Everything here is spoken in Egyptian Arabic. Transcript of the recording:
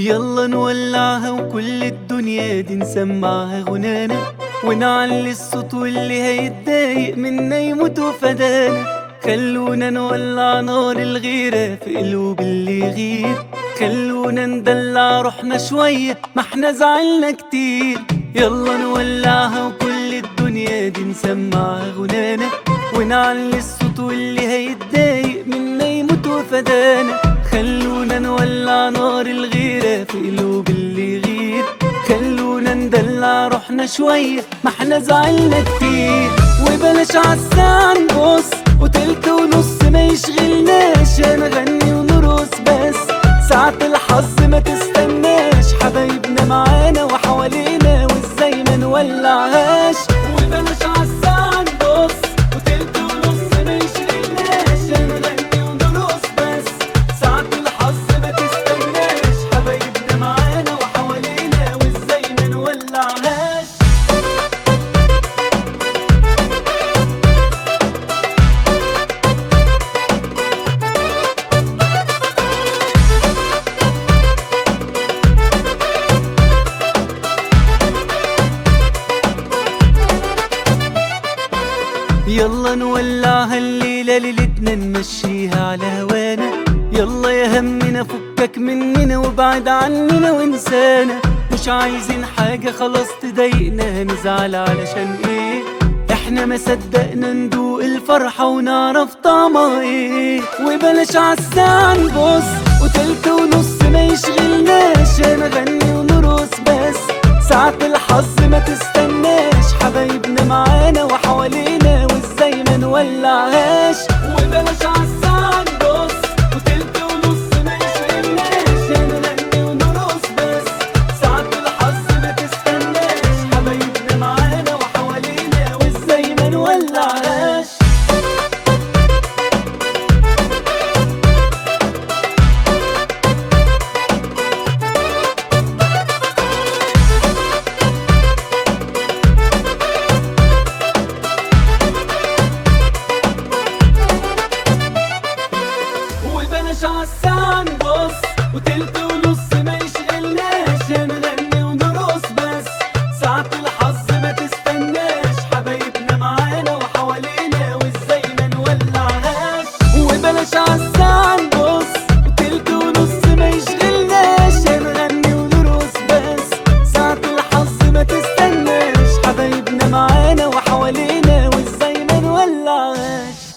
يلا نولعها وكل الدنيا دي نسمعها غنانا ونعلي الصوت واللي هيتضايق منا يموت وفدانا خلونا نولع نار الغيرة في قلوب اللي يغير خلونا ندلع روحنا شوية ما احنا زعلنا كتير يلا نولعها وكل الدنيا دي نسمعها غنانا ونعلي الصوت واللي هيتضايق منا يموت وفدانا خلونا نولع نار الغيرة في قلوب اللي يغير خلونا ندلع روحنا شوية ما احنا زعلنا كتير وبلاش عالساعة نبص وتلت ونص ما يشغلناش نغني ونرقص بس ساعة الحظ ما تستناش حبايبنا معانا وحوالينا وازاي ما نولعهاش وبلاش عالساعة نبص وتلت ونص ما يشغلناش نغني ونرقص بس ساعة الحظ ما تستناش حبايبنا معانا وحوالينا وازاي ما نولعهاش يلا نولعها الليلة ليلتنا نمشيها على هوانا يلا يا همنا فكك مننا وابعد عننا وانسانا مش عايزين حاجة خلاص تضايقنا نزعل علشان ايه احنا ما صدقنا ندوق الفرحة ونعرف طعمها ايه وبلاش عالساعة نبص وتلت ونص ما يشغلناش نغني ونرقص بس ساعة الحظ ما تستناش حبايبنا معانا وحوالينا وازاي ما نولعهاش وبلاش عالساعة نبص وتلت ونص ما يشغلناش نغني ونرقص بس ساعة الحظ ما تستناش حبايبنا معانا وحوالينا وازاي ما نولعهاش وبلاش عالساعة نبص وتلت ونص ما يشغلناش نغني ونرقص بس ساعة الحظ ما تستناش حبايبنا معانا وحوالينا وازاي ما نولعهاش وبلاش عالساعة نبص وتلت ونص ما يشغلناش نغني ونرقص بس ساعة الحظ ما تستناش حبايبنا معانا وحوالينا وازاي ما نولعهاش